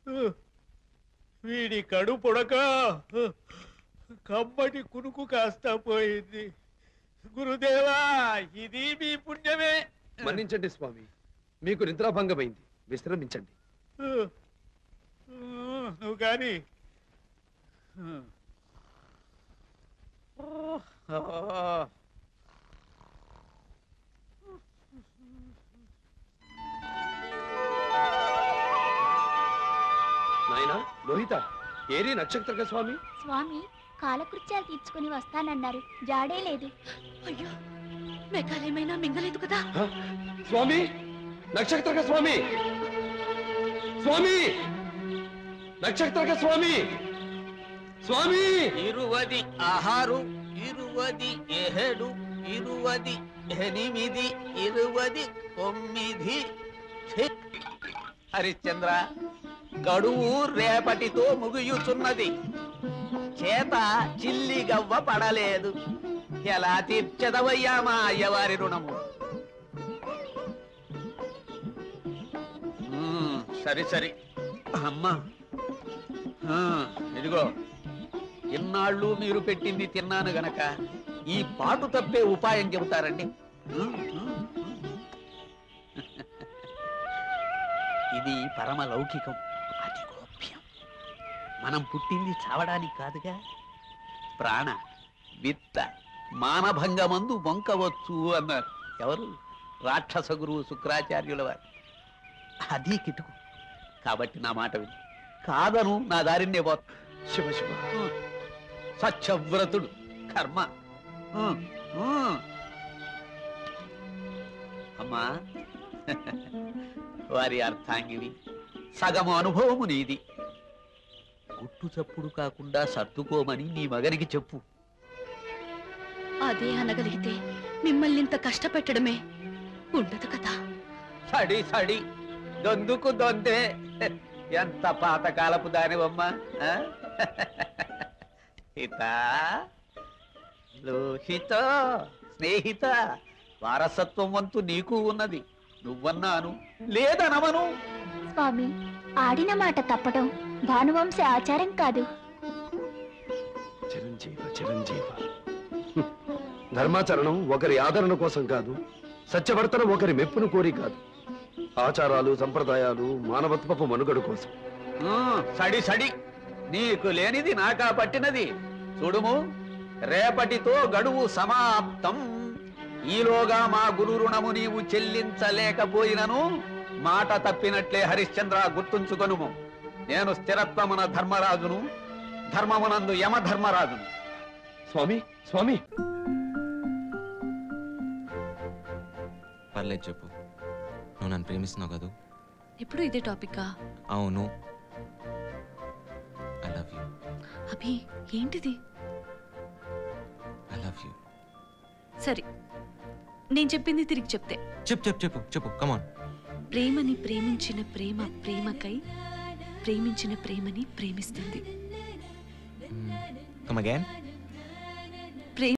వీడి కడు పొడక కమ్మటి కునుకు కాస్త పోయింది గురుదేవా ఇది మీ పుణ్యమే మన్నించండి స్వామి మీకు నిద్రాభంగమైంది విశ్రమించండి నువ్వు కానీ నాయనా లోహిత ఏరి నక్షత్రక స్వామి స్వామి కాలకృత్యాలు తీర్చుకుని వస్తానన్నారు జాడే లేదు అయ్యో మెకాలేమైనా మింగలేదు కదా హ? స్వామి నక్షత్రక స్వామి స్వామి నక్షత్రక స్వామి స్వామి ఇరువది ఆహారు ఇరువది ఏహేడు ఇరువది ఎనిమిది ఇరువది తొమ్మిది ఛీ! హరిశ్చంద్ర గడువు రేపటితో ముగియుచున్నది చేత చిల్లి గవ్వ పడలేదు ఎలా తీర్చదవయ్యా మా అయ్యవారి రుణము ఉమ్, సరి సరి అమ్మా ఆ, ఇదిగో ఇన్నాళ్ళు మీరు పెట్టింది తిన్నాను గనక ఈ పాటు తప్పే ఉపాయం చెబుతారండి ఉమ్, ఉమ్, ఉమ్. ఇది పరమ లౌకికం అతి గోప్యం మనం పుట్టింది చావడానికి కాదుగా ప్రాణ విత్త మానభంగమందు వంకవచ్చు అన్నారు ఎవరు రాక్షస గురువు శుక్రాచార్యుల వారు అది కిటుకు కాబట్టి నా మాట విను కాదను నా దారినే పోతా శివ శివ సత్యవ్రతుడు కర్మ ఉమ్, ఉమ్. అమ్మా వారి అర్థాంగివి సగము అనుభవము నీది గుట్టు చప్పుడు కాకుండా సర్దుకోమని నీ మగనికి చెప్పు అదే అనగలిగితే మిమ్మల్ని ఇంత కష్టపెట్టడమే ఉండదు కదా సడి సడి దొందుకు దొందే ఎంత పాతకాలపు దానివమ్మా ఆ? హిత లోహిత స్నేహిత వారసత్వం వంతు నీకు ఉన్నది నువ్వన్నాను లేదనవను స్వామి ఆడిన మాట తప్పడం భానువంశ ఆచారం కాదు చిరంజీవ చిరంజీవ హ్మ్. ధర్మాచరణం ఒకరి ఆదరణ కోసం కాదు సత్యవర్తనం ఒకరి మెప్పును కోరి కాదు ఆచారాలు సంప్రదాయాలు మానవత్వపు మనుగడ కోసం ఆ, సడి సడి నీకు లేనిది నాకా పట్టినది చూడుము రేపటితో గడువు సమాప్తం ఈలోగా మా గురు రుణము నీవు చెల్లించలేకపోయినను మాట తప్పినట్లే హరిశ్చంద్ర గుర్తుంచుకొనుము నేను స్థిరత్వమున ధర్మరాజును ధర్మమునందు యమధర్మరాజును స్వామి స్వామి పర్లేదు చెప్పు నువ్వు నన్ను ప్రేమిస్తున్నావు కదూ ఇప్పుడు ఇదే టాపిక్కా అవును ఐ లవ్ యూ అభి ఏంటిది ఐ లవ్ యూ సరే నేను చెప్పింది తిరిగి చెప్తే చెప్పు చెప్పు చెప్పు చెప్పు కమాన్ ప్రేమని ప్రేమించిన ప్రేమ ప్రేమకై ప్రేమించిన ప్రేమని ప్రేమిస్తుంది కమ్ అగైన్